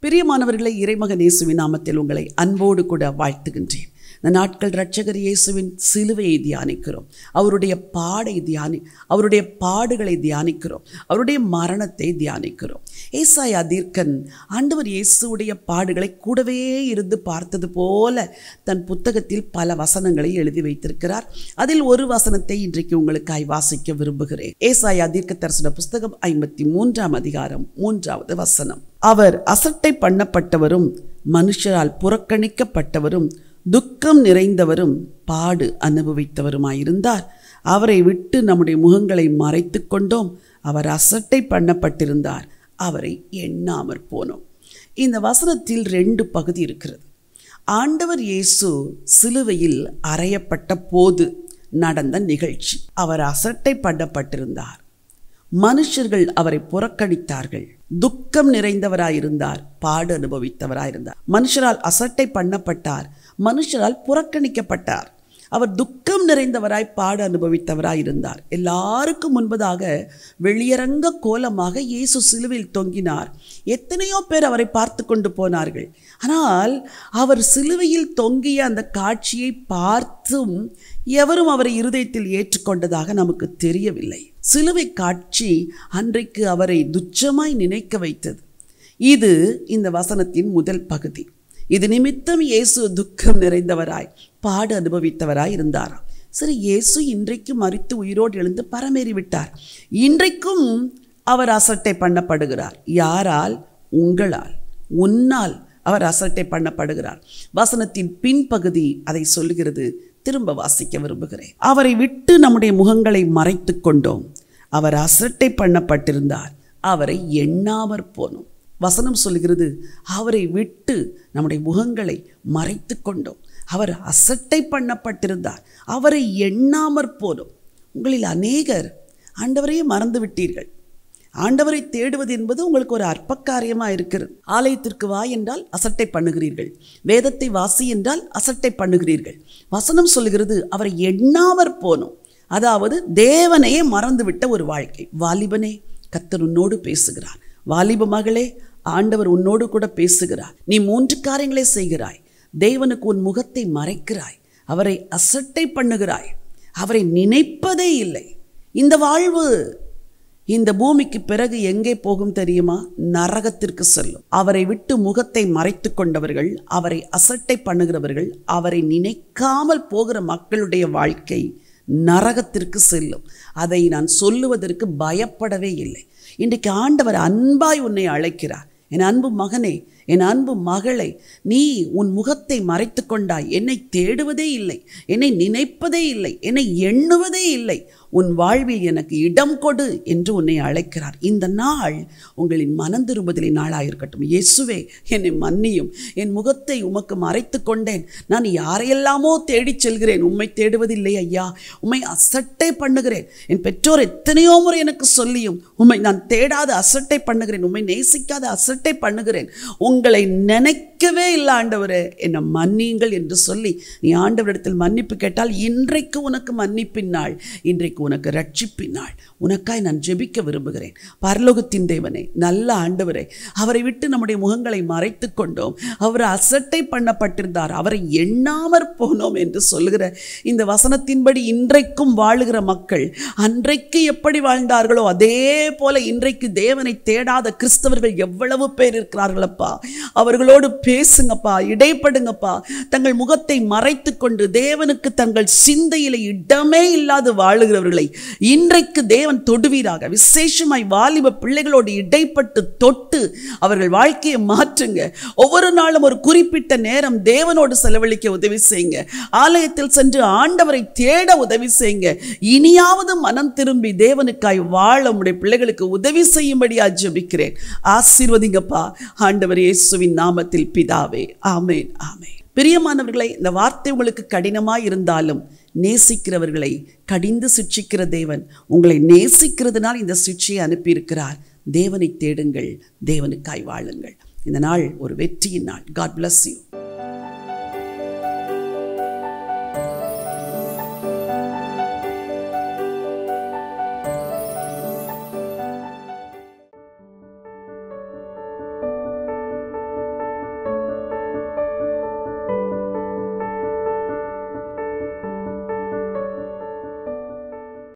பிரியமானவர்களை இறைமகன் இயேசுவின் நாமத்தில் உங்களை அன்போடு கூட வாழ்த்துகின்றேன் இந்த நாட்கள் இரட்சகர் இயேசுவின் சிலுவையை தியானிக்கிறோம் அவருடைய பாடை தியானி அவருடைய பாடுகளை தியானிக்கிறோம் அவருடைய மரணத்தை தியானிக்கிறோம் ஏசாயா தீர்க்கன் ஆண்டவர் இயேசுவுடைய பாடுகளை கூடவே இருந்து பார்த்தது போல தன் புத்தகத்தில் பல வசனங்களை எழுதி வைத்திருக்கிறார் அதில் ஒரு வசனத்தை இன்றைக்கு உங்களுக்காய் வாசிக்க விரும்புகிறேன் ஏசாயா தீர்க்க தரிசன புஸ்தகம் ஐம்பத்தி மூன்றாம் அதிகாரம் மூன்றாவது வசனம் அவர் அசட்டை பண்ணப்பட்டவரும் மனுஷரால் புறக்கணிக்கப்பட்டவரும் துக்கம் நிறைந்தவரும் பாடு அனுபவித்தவருமாயிருந்தார் அவரை விட்டு நம்முடைய முகங்களை மறைத்து கொண்டோம் அவர் அசட்டை பண்ணப்பட்டிருந்தார் அவரை எண்ணாமற் போனோம் இந்த வசனத்தில் ரெண்டு பகுதி இருக்கிறது ஆண்டவர் இயேசு சிலுவையில் அறையப்பட்ட போது நடந்த நிகழ்ச்சி அவர் அசட்டை பண்ணப்பட்டிருந்தார் மனுஷர்கள் அவரை புறக்கணித்தார்கள் துக்கம் நிறைந்தவராயிருந்தார் பாடு அனுபவித்தவராயிருந்தார் மனுஷரால் அசட்டை பண்ணப்பட்டார் மனுஷரால் புறக்கணிக்கப்பட்டார் அவர் துக்கம் நிறைந்தவராய் பாடு அனுபவித்தவராய் இருந்தார் எல்லாருக்கும் முன்பதாக வெளியரங்க கோலமாக இயேசு சிலுவையில் தொங்கினார் எத்தனையோ பேர் அவரை பார்த்து கொண்டு போனார்கள் ஆனால் அவர் சிலுவையில் தொங்கிய அந்த காட்சியை பார்த்தும் எவரும் அவரை இருதயத்தில் ஏற்றுக்கொண்டதாக நமக்கு தெரியவில்லை சிலுவை காட்சி அன்றைக்கு அவரை துச்சமாய் நினைக்க வைத்தது இது இந்த வசனத்தின் முதல் பகுதி இது நிமித்தம் இயேசு துக்கம் நிறைந்தவராய் பாடு அனுபவித்தவராய் இருந்தாராம் சரி இயேசு இன்றைக்கு மறித்து உயிரோடு எழுந்து பரமேறி விட்டார் இன்றைக்கும் அவர் அசட்டை பண்ணப்படுகிறார் யாரால் உங்களால் உன்னால் அவர் அசட்டை பண்ணப்படுகிறார் வசனத்தின் பின்பகுதி அதை சொல்லுகிறது திரும்ப வாசிக்க விரும்புகிறேன் அவரை விட்டு நம்முடைய முகங்களை மறைத்து கொண்டோம் அவர் அசட்டை பண்ணப்பட்டிருந்தார் அவரை எண்ணாமற் போனோம் வசனம் சொல்கிறது அவரை விட்டு நம்முடைய முகங்களை மறைத்து கொண்டோம் அவர் அசட்டை பண்ணப்பட்டிருந்தார் அவரை எண்ணாமற் போனோம் உங்களில் அநேகர் ஆண்டவரையே மறந்து விட்டீர்கள் ஆண்டவரை தேடுவது என்பது உங்களுக்கு ஒரு அற்ப காரியமாக இருக்கிறது ஆலயத்திற்கு வா என்றால் அசட்டை பண்ணுகிறீர்கள் வேதத்தை வாசி என்றால் அசட்டை பண்ணுகிறீர்கள் வசனம் சொல்கிறது அவரை எண்ணாமற் போனோம் அதாவது தேவனையே மறந்துவிட்ட ஒரு வாழ்க்கை வாலிபனே கத்தர் உன்னோடு பேசுகிறார் வாலிப மகளே ஆண்டவர் உன்னோடு கூட பேசுகிறார் நீ மூன்று காரியங்களை செய்கிறாய் தேவனுக்கு உன் முகத்தை மறைக்கிறாய் அவரை அசட்டை பண்ணுகிறாய் அவரை நினைப்பதே இல்லை இந்த வாழ்வு இந்த பூமிக்கு பிறகு எங்கே போகும் தெரியுமா நரகத்திற்கு செல்லும் அவரை விட்டு முகத்தை மறைத்து கொண்டவர்கள் அவரை அசட்டை பண்ணுகிறவர்கள் அவரை நினைக்காமல் போகிற மக்களுடைய வாழ்க்கை நரகத்திற்கு செல்லும் அதை நான் சொல்லுவதற்கு பயப்படவே இல்லை இன்றைக்கு ஆண்டவர் அன்பாய் உன்னை அழைக்கிறார் என் அன்பு மகனே என் அன்பு மகளை நீ உன் முகத்தை மறைத்து கொண்டாய் என்னை தேடுவதே இல்லை என்னை நினைப்பதே இல்லை என்னை எண்ணுவதே இல்லை உன் வாழ்வில் எனக்கு இடம் கொடு என்று உன்னை அழைக்கிறார் இந்த நாள் உங்களின் மனம் திரும்புதலை நாளாயிருக்கட்டும் இயேசுவே என்னை மன்னியும் என் முகத்தை உமக்கு மறைத்து கொண்டேன் நான் யாரையெல்லாமோ தேடிச் செல்கிறேன் உம்மை தேடுவதில்லை ஐயா உம்மை அசட்டை பண்ணுகிறேன் என் பெற்றோர் எத்தனையோ முறை எனக்கு சொல்லியும் உம்மை நான் தேடாத அசட்டை பண்ணுகிறேன் உம்மை நேசிக்காத அசட்டை பண்ணுகிறேன் உங்களை நினைக்கவே இல்லை ஆண்டவரே என்னை மன்னியுங்கள் என்று சொல்லி நீ ஆண்டவரிடத்தில் மன்னிப்பு கேட்டால் இன்றைக்கு உனக்கு மன்னிப்பின் நாள் இன்றைக்கு உனக்கு ரட்சிப்பின் நாள் உனக்காய் நான் ஜெபிக்க விரும்புகிறேன் பரலோகத்தின் தேவனே நல்ல ஆண்டவரே அவரை விட்டு நம்முடைய முகங்களை மறைத்து கொண்டோம் அவர் அசட்டை பண்ணப்பட்டிருந்தார் அவரை எண்ணாமற் போனோம் என்று சொல்லுகிற இந்த வசனத்தின்படி இன்றைக்கும் வாழுகிற மக்கள் அன்றைக்கு எப்படி வாழ்ந்தார்களோ அதே போல இன்றைக்கு தேவனை தேடாத கிறிஸ்தவர்கள் எவ்வளவு பேர் இருக்கிறார்களப்பா அவர்களோடு பேசுங்கப்பா இடைப்படுங்கப்பா தங்கள் முகத்தை மறைத்து கொண்டு தேவனுக்கு தங்கள் சிந்தையில இடமே இல்லாது வாழுகிறவர்களை இன்றைக்கு தேவன் தொடுவீராக விசேஷமாய் வாலிப பிள்ளைகளோடு இடைப்பட்டு தொட்டு அவர்கள் வாழ்க்கையை மாற்றுங்க ஒவ்வொரு நாளும் ஒரு குறிப்பிட்ட நேரம் தேவனோடு செலவழிக்க உதவி செய்யுங்க ஆலயத்தில் சென்று ஆண்டவரை தேட உதவி செய்யுங்க இனியாவது மனம் திரும்பி தேவனுக்காய் வாழ உடைய பிள்ளைகளுக்கு உதவி செய்யும்படியா ஜெபிக்கிறேன் ஆசீர்வதிங்கப்பா ஆண்டவர் இயேசுவின் நாமத்தில் பிதாவே ஆமேன் ஆமேன் பிரியமானவர்களை இந்த வார்த்தை உங்களுக்கு கடினமாய் இருந்தாலும் நேசிக்கிறவர்களை கடிந்து சிட்சிக்கிற தேவன் உங்களை நேசிக்கிறதுனால் இந்த சிட்சியை அனுப்பியிருக்கிறார் தேவனை தேடுங்கள் தேவனுக்காய் வாழுங்கள் இந்த நாள் ஒரு வெற்றியின் நாள் காட் bless யூ